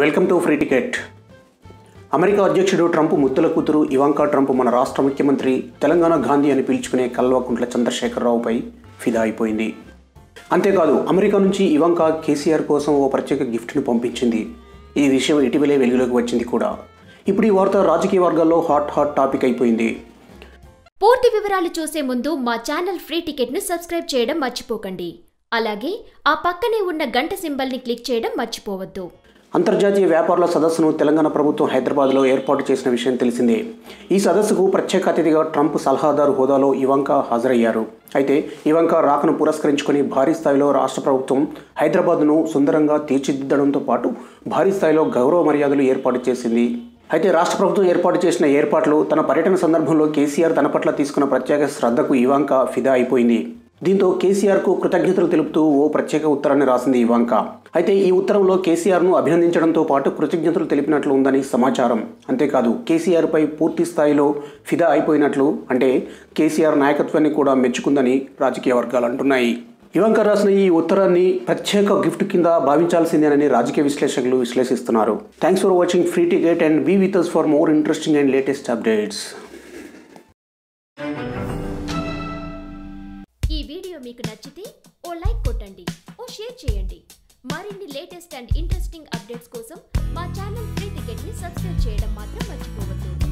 welcome to free ticket America అధ్యక్షుడు Trump ముద్దుల కూతురు ఇవాంకా ట్రంప్ మన రాష్ట్ర ముఖ్యమంత్రి తెలంగాణ గాంధీ అని పిలుచుకునే కల్వకుంట్ల చంద్రశేఖరరావుపై ఫిదా అయిపోయింది అంతేకాదు అమెరికా నుంచి ఇవాంకా కేసీఆర్ కోసం ఓ ప్రత్యేక గిఫ్ట్ను పంపించింది ఈ విషయం ఇటీవలే వెలుగులోకి వచ్చింది కూడా ఇప్పుడు ఈ వార్త రాజకీయ వర్గాల్లో హాట్ హాట్ టాపిక్ అయిపోయింది పూర్తి వివరాలు చూసే ముందు మా ఛానల్ ఫ్రీ టికెట్ను సబ్స్క్రైబ్ చేయడం మర్చిపోకండి అలాగే ఆ పక్కనే ఉన్న గంట సింబల్ని క్లిక్ చేయడం మర్చిపోవద్దు అంతర్జాతీయ వ్యాపారుల సదస్సును తెలంగాణ ప్రభుత్వం హైదరాబాద్లో ఏర్పాటు చేసిన విషయం తెలిసిందే ఈ సదస్సుకు ప్రత్యేక అతిథిగా ట్రంప్ సలహాదారు హోదాలో ఇవంకా హాజరయ్యారు అయితే ఇవంకా రాకను పురస్కరించుకొని భారీ స్థాయిలో రాష్ట్ర ప్రభుత్వం హైదరాబాద్ను సుందరంగా తీర్చిదిద్దడంతో పాటు భారీ స్థాయిలో గౌరవ మర్యాదలు ఏర్పాటు చేసింది అయితే రాష్ట్ర ప్రభుత్వం ఏర్పాటు చేసిన ఏర్పాట్లు తన పర్యటన సందర్భంలో కేసీఆర్ తన పట్ల తీసుకున్న ప్రత్యేక శ్రద్ధకు ఇవాంక ఫిదా అయిపోయింది దీంతో కేసీఆర్కు కృతజ్ఞతలు తెలుపుతూ ఓ ప్రత్యేక ఉత్తరాన్ని రాసింది ఇవాంక అయితే ఈ ఉత్తరంలో కేసీఆర్ను అభినందించడంతో పాటు కృతజ్ఞతలు తెలిపినట్లు ఉందని సమాచారం అంతేకాదు కేసీఆర్పై పూర్తి స్థాయిలో ఫిదా అయిపోయినట్లు అంటే కేసీఆర్ నాయకత్వాన్ని కూడా మెచ్చుకుందని రాజకీయ వర్గాలు అంటున్నాయి ఇవంక రాసిన ఈ ఉత్తరాన్ని ప్రత్యేక గిఫ్ట్ కింద భావించాల్సిందేనని రాజకీయ విశ్లేషకులు విశ్లేషిస్తున్నారు thanks for watching free ticket and be with us for more interesting and latest updates ఈ వీడియో మీకు నచ్చితే ఓ లైక్ కొట్టండి ఓ షేర్ చేయండి మరిన్ని లేటెస్ట్ అండ్ ఇంట్రెస్టింగ్ అప్డేట్స్ కోసం మా ఛానల్ ఫ్రీ టికెట్ని సబ్స్క్రైబ్ చేయడం మాత్రం మర్చిపోవద్దు